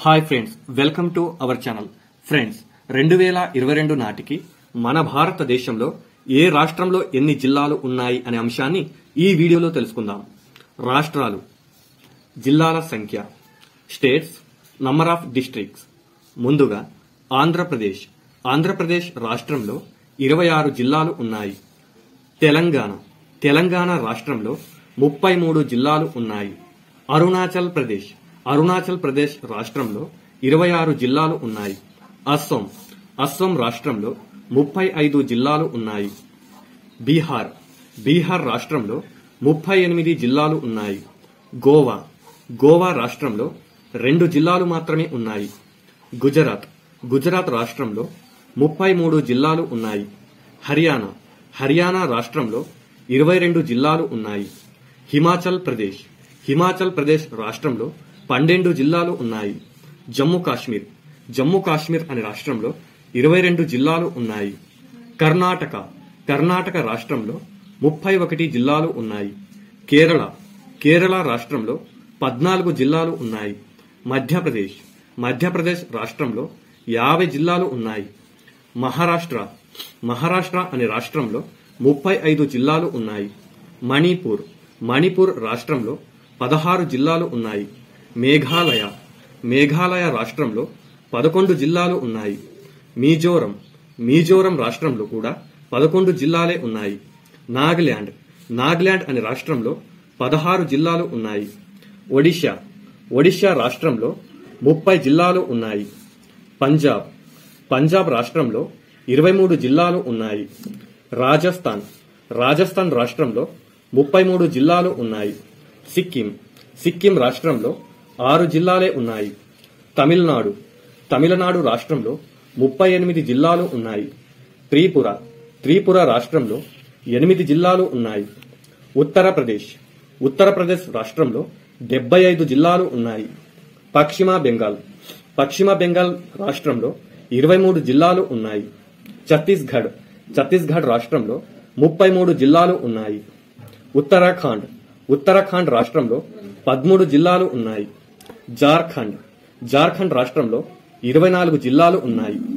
hi friends welcome to our channel friends రెండు వేల ఇరవై రెండు నాటికి మన భారతదేశంలో ఏ రాష్ట్రంలో ఎన్ని జిల్లాలు ఉన్నాయి అనే అంశాన్ని ఈ వీడియోలో తెలుసుకుందాం రాష్ట్రాలు జిల్లాల సంఖ్య స్టేట్స్ నంబర్ ఆఫ్ డిస్ట్రిక్ట్స్ ముందుగా ఆంధ్రప్రదేశ్ ఆంధ్రప్రదేశ్ రాష్ట్రంలో ఇరవై ఆరు జిల్లాలు ఉన్నాయి తెలంగాణ తెలంగాణ రాష్ట్రంలో ముప్పై మూడు జిల్లాలు ఉన్నాయి అరుణాచల్ ప్రదేశ్ అరుణాచల్ ప్రదేశ్ రాష్ట్రంలో ఇరవై ఆరు జిల్లాలు ఉన్నాయి అస్సోం అస్సోం రాష్ట్రంలో ముప్పై ఐదు జిల్లాలు ఉన్నాయి బీహార్ బీహార్ రాష్ట్రంలో ముప్పై ఎనిమిది జిల్లాలు ఉన్నాయి గోవా గోవా రాష్ట్రంలో రెండు జిల్లాలు మాత్రమే ఉన్నాయి గుజరాత్ గుజరాత్ రాష్ట్రంలో ముప్పై మూడు జిల్లాలు ఉన్నాయి హర్యానా హర్యానా రాష్ట్రంలో ఇరవై రెండు జిల్లాలు ఉన్నాయి హిమాచల్ ప్రదేశ్ హిమాచల్ ప్రదేశ్ రాష్ట్రంలో పన్నెండు జిల్లాలు ఉన్నాయి జమ్మూ కాశ్మీర్ జమ్మూ కాశ్మీర్ అనే రాష్ట్రంలో ఇరవై రెండు జిల్లాలు ఉన్నాయి కర్ణాటక కర్ణాటక రాష్ట్రంలో ముప్పై ఒకటి జిల్లాలు ఉన్నాయి కేరళ కేరళ రాష్ట్రంలో పద్నాలుగు జిల్లాలు ఉన్నాయి మధ్యప్రదేశ్ మధ్యప్రదేశ్ రాష్ట్రంలో యాభై జిల్లాలు ఉన్నాయి మహారాష్ట్ర మహారాష్ట్ర అనే రాష్ట్రంలో ముప్పై ఐదు జిల్లాలు ఉన్నాయి మణిపూర్ మణిపూర్ రాష్ట్రంలో పదహారు జిల్లాలు ఉన్నాయి మేఘాలయ మేఘాలయ రాష్ట్రంలో పదకొండు జిల్లాలు ఉన్నాయి మిజోరం మిజోరం రాష్ట్రంలో కూడా పదకొండు జిల్లాలే ఉన్నాయి నాగాలాండ్ నాగాలాండ్ అనే రాష్ట్రంలో పదహారు జిల్లాలు ఉన్నాయి ఒడిషా ఒడిషా రాష్ట్రంలో ముప్పై జిల్లాలు ఉన్నాయి పంజాబ్ పంజాబ్ రాష్ట్రంలో ఇరవై మూడు జిల్లాలు ఉన్నాయి రాజస్థాన్ రాజస్థాన్ రాష్ట్రంలో ముప్పై మూడు జిల్లాలు ఉన్నాయి సిక్కిం సిక్కిం రాష్ట్రంలో ఆరు జిల్లాలే ఉన్నాయి తమిళనాడు తమిళనాడు రాష్ట్రంలో ముప్పై ఎనిమిది జిల్లాలు ఉన్నాయి త్రిపుర త్రిపుర రాష్ట్రంలో ఎనిమిది జిల్లాలు ఉన్నాయి ఉత్తరప్రదేశ్ ఉత్తరప్రదేశ్ రాష్ట్రంలో డెబ్బై ఐదు జిల్లాలు ఉన్నాయి పశ్చిమ బెంగాల్ పశ్చిమ బెంగాల్ రాష్ట్రంలో ఇరవై మూడు జిల్లాలు ఉన్నాయి ఛత్తీస్గఢ్ ఛత్తీస్గఢ్ రాష్ట్రంలో ముప్పై మూడు జిల్లాలు ఉన్నాయి ఉత్తరాఖండ్ ఉత్తరాఖండ్ రాష్ట్రంలో పదమూడు జిల్లాలు ఉన్నాయి జార్ఖండ్ జార్ఖండ్ రాష్ట్రంలో ఇరవై నాలుగు జిల్లాలు ఉన్నాయి